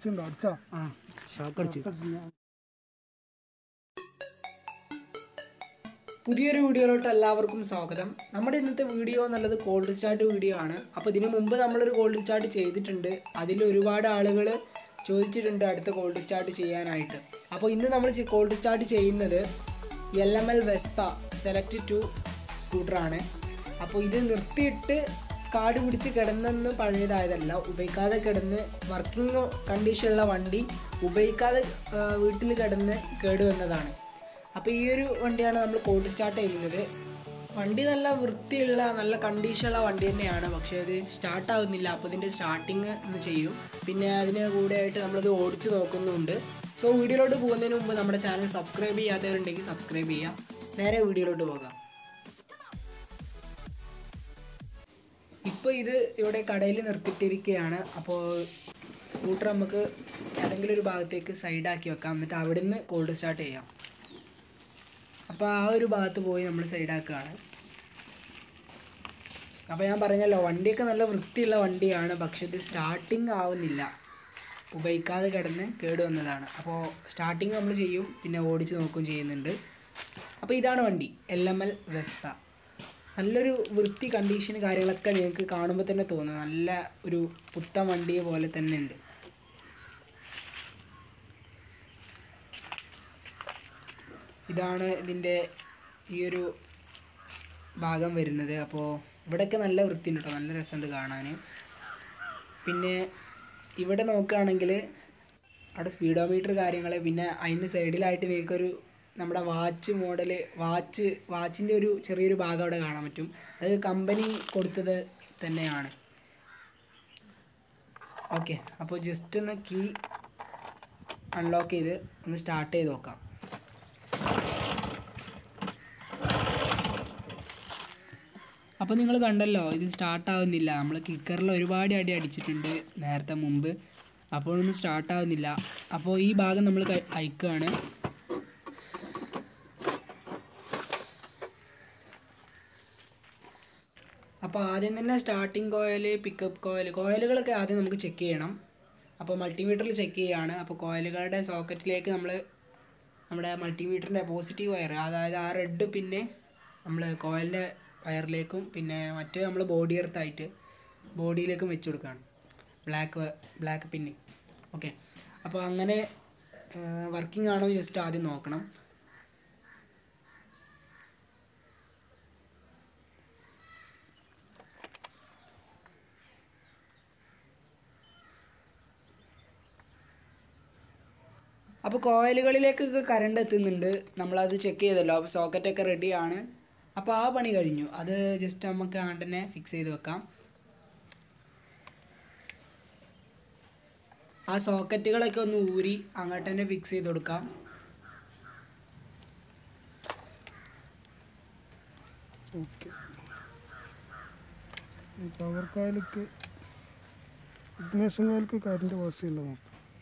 അടിച്ചുണ്ടോ അടിച്ചാ ആ ഷോക്ക് അടിച്ചു പുതിയൊരു വീഡിയോയിലോട്ട് എല്ലാവർക്കും സ്വാഗതം നമ്മുടെ ഇന്നത്തെ വീഡിയോ എന്നുള്ളത് കോൾഡ് സ്റ്റാർട്ട് വീഡിയോ ആണ് അപ്പോൾ ഇതിനു മുമ്പ് നമ്മളൊരു കോൾഡ് സ്റ്റാർട്ട് ചെയ്തിട്ടുണ്ട് അതിൽ ഒരുപാട് ആളുകൾ ചോദിച്ചിട്ടുണ്ട് അടുത്ത കോൾഡ് സ്റ്റാർട്ട് ചെയ്യാനായിട്ട് അപ്പോൾ ഇന്ന് നമ്മൾ കോൾഡ് സ്റ്റാർട്ട് ചെയ്യുന്നത് L M L Vespa select two സ്കൂട്ടറാണ് അപ്പോൾ ഇത് നിർത്തിയിട്ട് കാട് പിടിച്ച് കിടന്നെന്ന് പഴയതായതല്ല ഉപയോഗിക്കാതെ കിടന്ന് വർക്കിംഗ് കണ്ടീഷനുള്ള വണ്ടി ഉപയോഗിക്കാതെ വീട്ടിൽ കിടന്ന് കേടുവന്നതാണ് അപ്പോൾ ഈ ഒരു വണ്ടിയാണ് നമ്മൾ കോൾഡ് സ്റ്റാർട്ട് ചെയ്യുന്നത് വണ്ടി നല്ല വൃത്തിയുള്ള നല്ല കണ്ടീഷനുള്ള വണ്ടി തന്നെയാണ് പക്ഷേ ഇത് സ്റ്റാർട്ട് ആവുന്നില്ല അപ്പോൾ ഇതിൻ്റെ സ്റ്റാർട്ടിങ് ഒന്ന് ചെയ്യും പിന്നെ അതിന് കൂടെ ആയിട്ട് നമ്മളത് ഓടിച്ച് നോക്കുന്നുണ്ട് സോ വീഡിയോയിലോട്ട് പോകുന്നതിന് മുമ്പ് നമ്മുടെ ചാനൽ സബ്സ്ക്രൈബ് ചെയ്യാത്തവരുണ്ടെങ്കിൽ സബ്സ്ക്രൈബ് ചെയ്യാം നേരെ വീഡിയോയിലോട്ട് പോകാം ഇപ്പോൾ ഇത് ഇവിടെ കടയിൽ നിർത്തിയിട്ടിരിക്കുകയാണ് അപ്പോൾ സ്കൂട്ടർ നമുക്ക് ഏതെങ്കിലും ഒരു ഭാഗത്തേക്ക് സൈഡാക്കി വെക്കാം എന്നിട്ട് അവിടുന്ന് കോൾഡ് സ്റ്റാർട്ട് ചെയ്യാം അപ്പോൾ ആ ഒരു ഭാഗത്ത് പോയി നമ്മൾ സൈഡാക്കുകയാണ് അപ്പോൾ ഞാൻ പറഞ്ഞല്ലോ വണ്ടിയൊക്കെ നല്ല വൃത്തിയുള്ള വണ്ടിയാണ് പക്ഷെ ഇത് സ്റ്റാർട്ടിങ് ആവുന്നില്ല ഉപയോഗിക്കാതെ കിടന്ന് കേട് വന്നതാണ് അപ്പോൾ സ്റ്റാർട്ടിങ് നമ്മൾ ചെയ്യും പിന്നെ ഓടിച്ച് നോക്കുകയും ചെയ്യുന്നുണ്ട് അപ്പോൾ ഇതാണ് വണ്ടി എൽ എം എൽ വെസ്പ നല്ലൊരു വൃത്തി കണ്ടീഷൻ കാര്യങ്ങളൊക്കെ നിങ്ങൾക്ക് കാണുമ്പോൾ തന്നെ തോന്നും നല്ല ഒരു പുത്തൻ വണ്ടിയെ പോലെ തന്നെ ഉണ്ട് ഇതാണ് ഇതിൻ്റെ ഈ ഒരു ഭാഗം വരുന്നത് അപ്പോൾ ഇവിടെയൊക്കെ നല്ല വൃത്തിയുണ്ട് കേട്ടോ നല്ല രസമുണ്ട് കാണാൻ പിന്നെ ഇവിടെ നോക്കുകയാണെങ്കിൽ അവിടെ സ്പീഡോമീറ്റർ കാര്യങ്ങൾ പിന്നെ അതിന് സൈഡിലായിട്ട് നിങ്ങൾക്കൊരു നമ്മുടെ വാച്ച് മോഡൽ വാച്ച് വാച്ചിൻ്റെ ഒരു ചെറിയൊരു ഭാഗം അവിടെ കാണാൻ പറ്റും അത് കമ്പനി കൊടുത്തത് തന്നെയാണ് ഓക്കെ അപ്പോൾ ജസ്റ്റ് ഒന്ന് കീ അൺലോക്ക് ചെയ്ത് ഒന്ന് സ്റ്റാർട്ട് ചെയ്ത് നോക്കാം അപ്പോൾ നിങ്ങൾ കണ്ടല്ലോ ഇത് സ്റ്റാർട്ട് ആവുന്നില്ല നമ്മൾ കിക്കറിൽ ഒരുപാട് അടി അടിച്ചിട്ടുണ്ട് നേരത്തെ മുമ്പ് അപ്പോഴൊന്നും സ്റ്റാർട്ട് ആവുന്നില്ല അപ്പോൾ ഈ ഭാഗം നമ്മൾ അയക്കുകയാണ് അപ്പോൾ ആദ്യം തന്നെ സ്റ്റാർട്ടിങ് കോയിൽ പിക്കപ്പ് കോയിൽ കോയിലുകളൊക്കെ ആദ്യം നമുക്ക് ചെക്ക് ചെയ്യണം അപ്പോൾ മൾട്ടിമീറ്ററിൽ ചെക്ക് ചെയ്യുകയാണ് അപ്പോൾ കോയിലുകളുടെ സോക്കറ്റിലേക്ക് നമ്മൾ നമ്മുടെ മൾട്ടിമീറ്ററിൻ്റെ പോസിറ്റീവ് വയർ അതായത് ആ റെഡ് പിന്നെ നമ്മൾ കോയിലിൻ്റെ വയറിലേക്കും പിന്നെ മറ്റ് നമ്മൾ ബോഡി എർത്തായിട്ട് ബോഡിയിലേക്കും വെച്ച് കൊടുക്കുകയാണ് ബ്ലാക്ക് ബ്ലാക്ക് പിന്നി ഓക്കെ അപ്പോൾ അങ്ങനെ വർക്കിംഗ് ആണോ ജസ്റ്റ് ആദ്യം നോക്കണം അപ്പോൾ കോയിലുകളിലേക്കൊക്കെ കറണ്ട് എത്തുന്നുണ്ട് നമ്മളത് ചെക്ക് ചെയ്തല്ലോ അപ്പോൾ സോക്കറ്റൊക്കെ റെഡിയാണ് അപ്പോൾ ആ പണി കഴിഞ്ഞു അത് ജസ്റ്റ് നമുക്ക് അങ്ങോട്ട് തന്നെ ഫിക്സ് ചെയ്ത് വെക്കാം ആ സോക്കറ്റുകളൊക്കെ ഒന്ന് ഊരി അങ്ങോട്ട് തന്നെ ഫിക്സ് ചെയ്ത് കൊടുക്കാം ഓക്കെ പവർ കോയിലേക്ക് ഇഗ്നേഷൻ കോയിലേക്ക് കറണ്ട് പാസ് ചെയ്യണ്ട നോക്കാം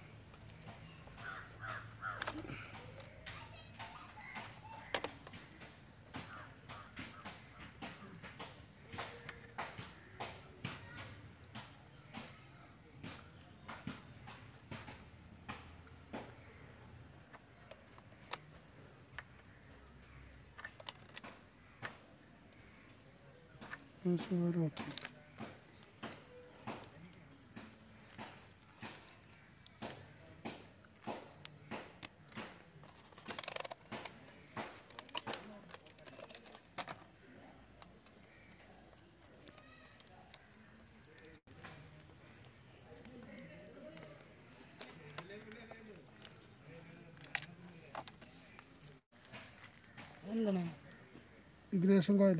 ഇഗ്നേഷൻ കോയിൽ ഓക്കെ എന്താണ് ഇഗ്നേഷൻ കോയിൽ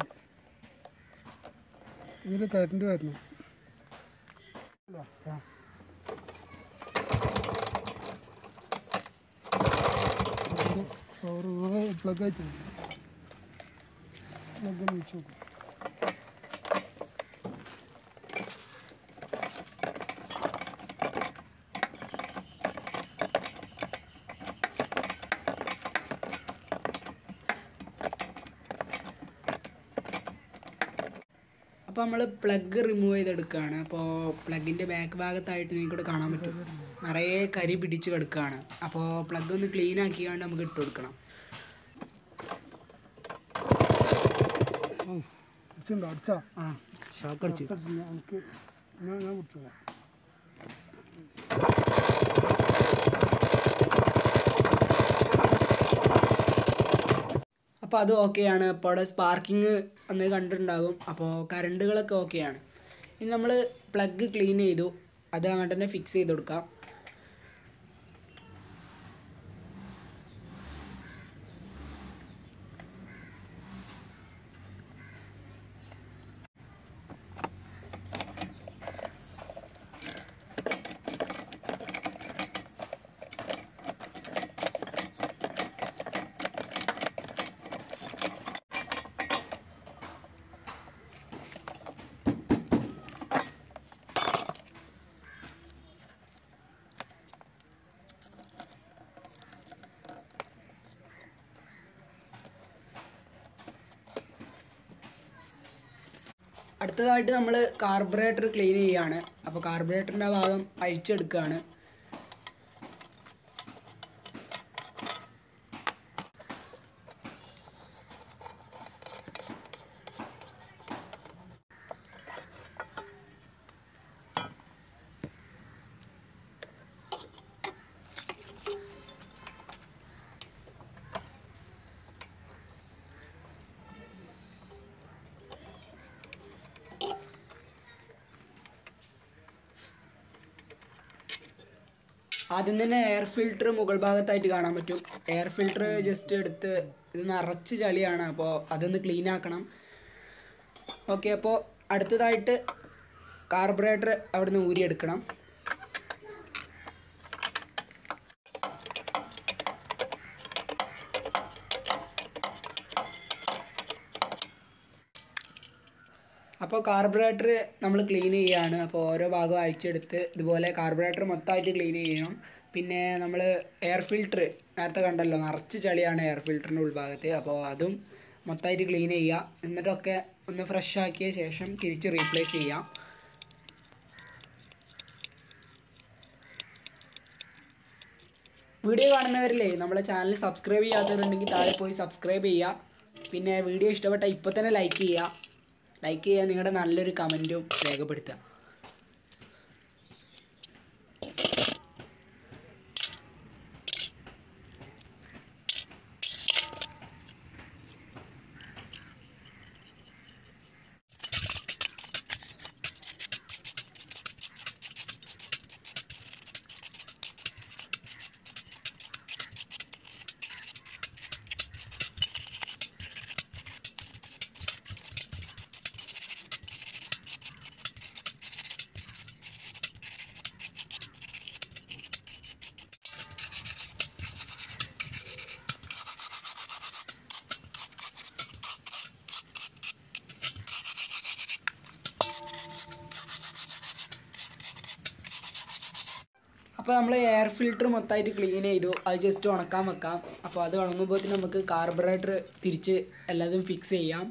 ഇതിൽ കറണ്ട് വരണം ആ. പവർ പ്ലഗ് അയച്ചു പ്ലഗ് വെച്ച് നോക്കും അപ്പോൾ നമ്മൾ പ്ലഗ് റിമൂവ് ചെയ്തെടുക്കുകയാണ് അപ്പോൾ പ്ലഗിൻ്റെ ബാക്ക് ഭാഗത്തായിട്ട് നിങ്ങൾക്കിവിടെ കാണാൻ പറ്റും നിറയെ കരി പിടിച്ച് കിടക്കുകയാണ് അപ്പോൾ പ്ലഗ് ഒന്ന് ക്ലീൻ ആക്കിയാണ്ട് നമുക്ക് ഇട്ട് കൊടുക്കണം അടിച്ചുണ്ടോ അടിച്ചാ ആ ഷോക്ക് അടിച്ച് അടിച്ച് ഞാൻ എനിക്ക് ഞാൻ ഞാൻ പിടിച്ചോളാം അപ്പോൾ അത് ഓക്കെയാണ് അപ്പോൾ അവിടെ സ്പാർക്കിങ് അന്ന് കണ്ടിട്ടുണ്ടാകും അപ്പോൾ കറണ്ടുകളൊക്കെ ഓക്കെയാണ് ഇനി നമ്മൾ പ്ലഗ് ക്ലീൻ ചെയ്തു അത് അങ്ങോട്ട് തന്നെ ഫിക്സ് ചെയ്ത് കൊടുക്കാം അടുത്തതായിട്ട് നമ്മൾ കാർബറേറ്റർ ക്ലീൻ ചെയ്യുകയാണ് അപ്പോൾ കാർബറേറ്ററിൻ്റെ ഭാഗം അഴിച്ചെടുക്കുകയാണ് ആദ്യം തന്നെ എയർ ഫിൽറ്റർ മുകൾ ഭാഗത്തായിട്ട് കാണാൻ പറ്റും എയർ ഫിൽറ്റർ ജസ്റ്റ് എടുത്ത് ഇത് നിറച്ച് ചളിയാണ് അപ്പോൾ അതൊന്ന് ക്ലീൻ ആക്കണം ഓക്കെ അപ്പോൾ അടുത്തതായിട്ട് കാർബറേറ്റർ അവിടെ നിന്ന് ഊരിയെടുക്കണം അപ്പോൾ കാർബറേറ്റർ നമ്മൾ ക്ലീൻ ചെയ്യുകയാണ് അപ്പോൾ ഓരോ ഭാഗം അഴിച്ചെടുത്ത് ഇതുപോലെ കാർബറേറ്റർ മൊത്തമായിട്ട് ക്ലീൻ ചെയ്യണം പിന്നെ നമ്മൾ എയർ ഫിൽറ്റർ നേരത്തെ കണ്ടല്ലോ നിറച്ച് ചളിയാണ് എയർ ഫിൽറ്ററിൻ്റെ ഉൾഭാഗത്ത് അപ്പോൾ അതും മൊത്തമായിട്ട് ക്ലീൻ ചെയ്യുക എന്നിട്ടൊക്കെ ഒന്ന് ഫ്രഷ് ആക്കിയ ശേഷം തിരിച്ച് റീപ്ലേസ് ചെയ്യാം വീഡിയോ കാണുന്നവരില്ലേ നമ്മളെ ചാനൽ സബ്സ്ക്രൈബ് ചെയ്യാത്തവരുണ്ടെങ്കിൽ താഴെ പോയി സബ്സ്ക്രൈബ് ചെയ്യുക പിന്നെ വീഡിയോ ഇഷ്ടപ്പെട്ട ഇപ്പോൾ തന്നെ ലൈക്ക് ചെയ്യുക ലൈക്ക് ചെയ്യുക നിങ്ങളുടെ നല്ലൊരു കമൻറ്റും രേഖപ്പെടുത്തുക അപ്പോൾ നമ്മൾ എയർ ഫിൽറ്റർ മൊത്തമായിട്ട് ക്ലീൻ ചെയ്തു അത് ജസ്റ്റ് ഉണക്കാൻ വെക്കാം അപ്പോൾ അത് ഉണങ്ങുമ്പോഴത്തേന് നമുക്ക് കാർബറേറ്റർ തിരിച്ച് എല്ലാതും ഫിക്സ് ചെയ്യാം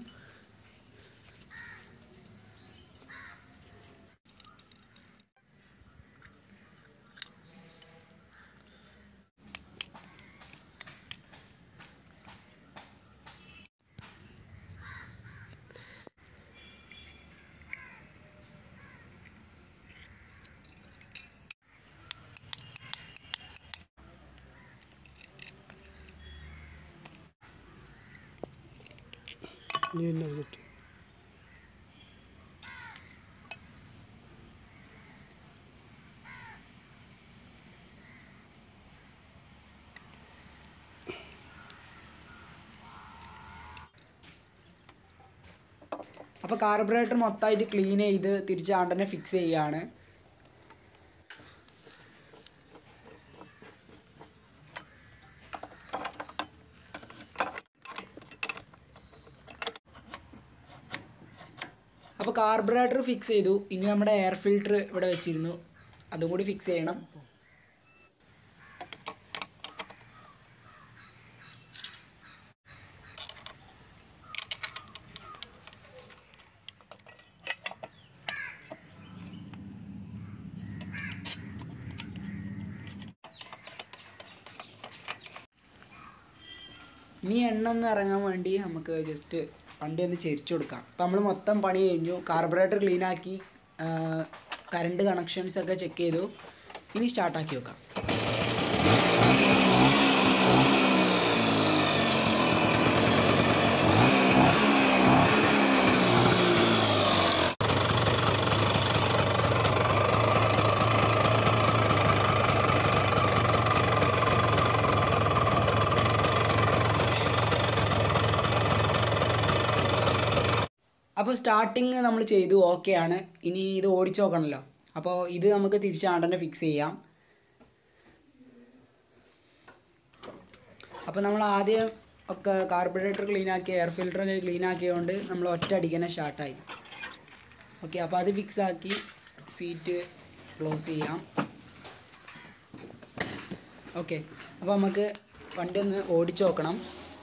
നീ എന്നെ കിട്ടി അപ്പോൾ കാർബറേറ്റർ മൊത്തമായിട്ട് ക്ലീൻ ചെയ്ത് തിരിച്ച് ആണ്ടനെ ഫിക്സ് ചെയ്യുകയാണ് അപ്പോൾ കാർബറേറ്റർ ഫിക്സ് ചെയ്തു ഇനി നമ്മുടെ എയർ ഫിൽറ്റർ ഇവിടെ വെച്ചിരുന്നു അതും കൂടി ഫിക്സ് ചെയ്യണം ഇനി എണ്ണ ഒന്ന് ഇറങ്ങാൻ വേണ്ടി നമുക്ക് ജസ്റ്റ് വണ്ടി ഒന്ന് ചെരിച്ചു കൊടുക്കാം അപ്പം നമ്മൾ മൊത്തം പണി കഴിഞ്ഞു കാർബറേറ്റർ ക്ലീൻ ആക്കി കറണ്ട് കണക്ഷൻസ് ഒക്കെ ചെക്ക് ചെയ്തു ഇനി സ്റ്റാർട്ടാക്കി വെക്കാം അപ്പോൾ സ്റ്റാർട്ടിങ് നമ്മൾ ചെയ്തു ഓക്കെ ആണ് ഇനി ഇത് ഓടിച്ചു നോക്കണമല്ലോ അപ്പോൾ ഇത് നമുക്ക് തിരിച്ചാണ്ട് തന്നെ ഫിക്സ് ചെയ്യാം അപ്പോൾ നമ്മൾ ആദ്യം ഒക്കെ കാർബറേറ്റർ ക്ലീൻ ആക്കി എയർ ഫിൽറ്ററൊക്കെ ക്ലീൻ ആക്കിയതുകൊണ്ട് നമ്മൾ ഒറ്റ അടിക്കന്നെ സ്റ്റാർട്ടായി ഓക്കെ അപ്പോൾ അത് ഫിക്സ് ആക്കി സീറ്റ് ക്ലോസ് ചെയ്യാം ഓക്കെ അപ്പോൾ നമുക്ക് വണ്ടി ഒന്ന് ഓടിച്ചു നോക്കണം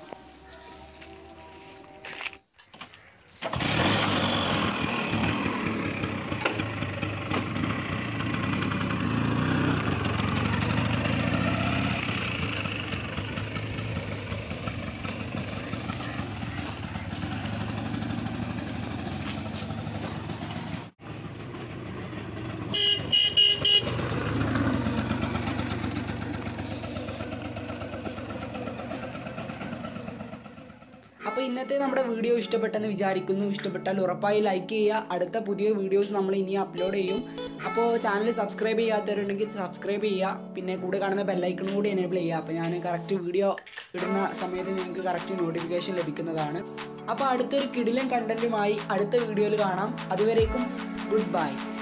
അപ്പോൾ ഇന്നത്തെ നമ്മുടെ വീഡിയോ ഇഷ്ടപ്പെട്ടെന്ന് വിചാരിക്കുന്നു ഇഷ്ടപ്പെട്ടാൽ ഉറപ്പായി ലൈക്ക് ചെയ്യുക അടുത്ത പുതിയ വീഡിയോസ് നമ്മൾ ഇനി അപ്ലോഡ് ചെയ്യും അപ്പോൾ ചാനൽ സബ്സ്ക്രൈബ് ചെയ്യാത്തവരുണ്ടെങ്കിൽ സബ്സ്ക്രൈബ് ചെയ്യുക പിന്നെ കൂടെ കാണുന്ന ബെല്ലൈക്കണും കൂടി എനേബിൾ ചെയ്യുക അപ്പോൾ ഞാൻ കറക്റ്റ് വീഡിയോ ഇടുന്ന സമയത്ത് നിങ്ങൾക്ക് കറക്റ്റ് നോട്ടിഫിക്കേഷൻ ലഭിക്കുന്നതാണ് അപ്പോൾ അടുത്തൊരു കിടിലൻ കണ്ടൻറ്റുമായി അടുത്ത വീഡിയോയിൽ കാണാം അതുവരേക്കും ഗുഡ് ബൈ